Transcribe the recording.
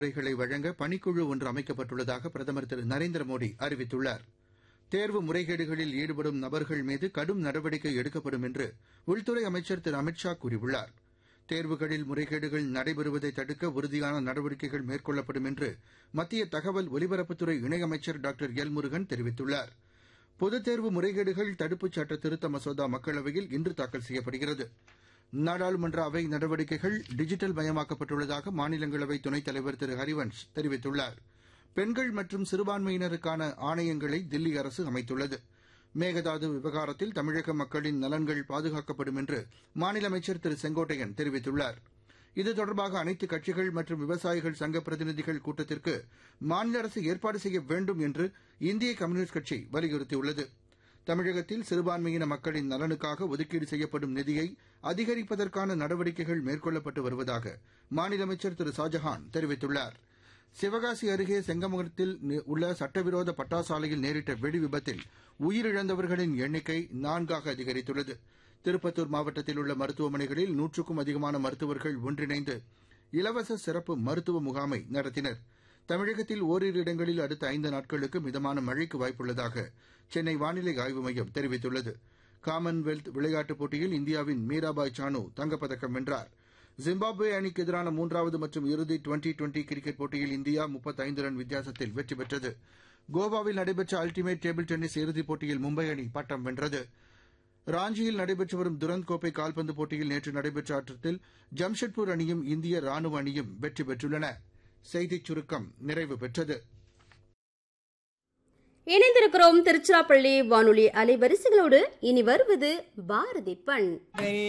முறைகளை வழங்க பணிக்குழு ஒன்று அமைக்கப்பட்டுள்ளதாக பிரதமர் திரு நரேந்திர மோடி அறிவித்துள்ளார் தேர்வு முறைகேடுகளில் ஈடுபடும் நபர்கள் மீது கடும் நடவடிக்கை எடுக்கப்படும் என்று உள்துறை அமைச்சர் திரு அமித் ஷா கூறியுள்ளார் தேர்வுகளில் முறைகேடுகள் நடைபெறுவதை தடுக்க உறுதியான நடவடிக்கைகள் மேற்கொள்ளப்படும் என்று மத்திய தகவல் ஒலிபரப்புத்துறை இணையமைச்சர் டாக்டர் எல் முருகன் தெரிவித்துள்ளார் பொதுத் தேர்வு முறைகேடுகள் தடுப்புச் சட்ட திருத்த மசோதா மக்களவையில் இன்று தாக்கல் செய்யப்படுகிறது நாடாளுமன்ற அவை நடவடிக்கைகள் டிஜிட்டல் மயமாக்கப்பட்டுள்ளதாக மாநிலங்களவை துணைத் தலைவர் திரு ஹரிவன்ஷ் தெரிவித்துள்ளார் பெண்கள் மற்றும் சிறுபான்மையினருக்கான ஆணையங்களை தில்லி அரசு அமைத்துள்ளது மேகதாது விவகாரத்தில் தமிழக மக்களின் நலன்கள் பாதுகாக்கப்படும் என்று மாநில அமைச்சர் திரு செங்கோட்டையன் தெரிவித்துள்ளார் இது தொடர்பாக அனைத்து கட்சிகள் மற்றும் விவசாயிகள் சங்க பிரதிநிதிகள் கூட்டத்திற்கு மாநில அரசு ஏற்பாடு செய்ய வேண்டும் என்று இந்திய கம்யூனிஸ்ட் கட்சி வலியுறுத்தியுள்ளது தமிழகத்தில் சிறுபான்மையின மக்களின் நலனுக்காக ஒதுக்கீடு செய்யப்படும் நிதியை அதிகரிப்பதற்கான நடவடிக்கைகள் மேற்கொள்ளப்பட்டு வருவதாக மாநில அமைச்சர் திரு ஷாஜஹான் தெரிவித்துள்ளார் சிவகாசி அருகே செங்கமுகத்தில் உள்ள சட்டவிரோத பட்டாசாலையில் நேரிட்ட வெடி விபத்தில் உயிரிழந்தவர்களின் எண்ணிக்கை நான்காக அதிகரித்துள்ளது திருப்பத்தூர் மாவட்டத்தில் உள்ள மருத்துவமனைகளில் நூற்றுக்கும் அதிகமான மருத்துவர்கள் ஒன்றிணைந்து இலவச சிறப்பு மருத்துவ முகாமை நடத்தினர் தமிழகத்தில் ஓரிரு இடங்களில் அடுத்த ஐந்து நாட்களுக்கு மிதமான மழைக்கு வாய்ப்புள்ளதாக சென்னை வானிலை ஆய்வு மையம் தெரிவித்துள்ளது காமன்வெல்த் விளையாட்டுப் போட்டியில் இந்தியாவின் மீராபாய் சானு தங்கப்பதக்கம் வென்றார் ஜிம்பாப்வே அணிக்கு எதிரான மூன்றாவது மற்றும் இறுதி டுவெண்டி டுவெண்டி கிரிக்கெட் போட்டியில் இந்தியா முப்பத்தைந்து ரன் வித்தியாசத்தில் வெற்றி பெற்றது கோவாவில் நடைபெற்ற அல்டிமேட் டேபிள் டென்னிஸ் இறுதிப் போட்டியில் மும்பை அணி பட்டம் வென்றது ராஞ்சியில் நடைபெற்று வரும் துரந்த் கோப்பை கால்பந்து போட்டியில் நேற்று நடைபெற்ற ஆட்டத்தில் ஜம்ஷெட்பூர் அணியும் இந்திய ராணுவ அணியும் வெற்றி பெற்றுள்ளன செய்திச் சுருக்கம் நிறைவு பெற்றது இணைந்திருக்கிறோம் திருச்சிராப்பள்ளி வானொலி அலைவரிசைகளோடு இனி வருவது பாரதி பண்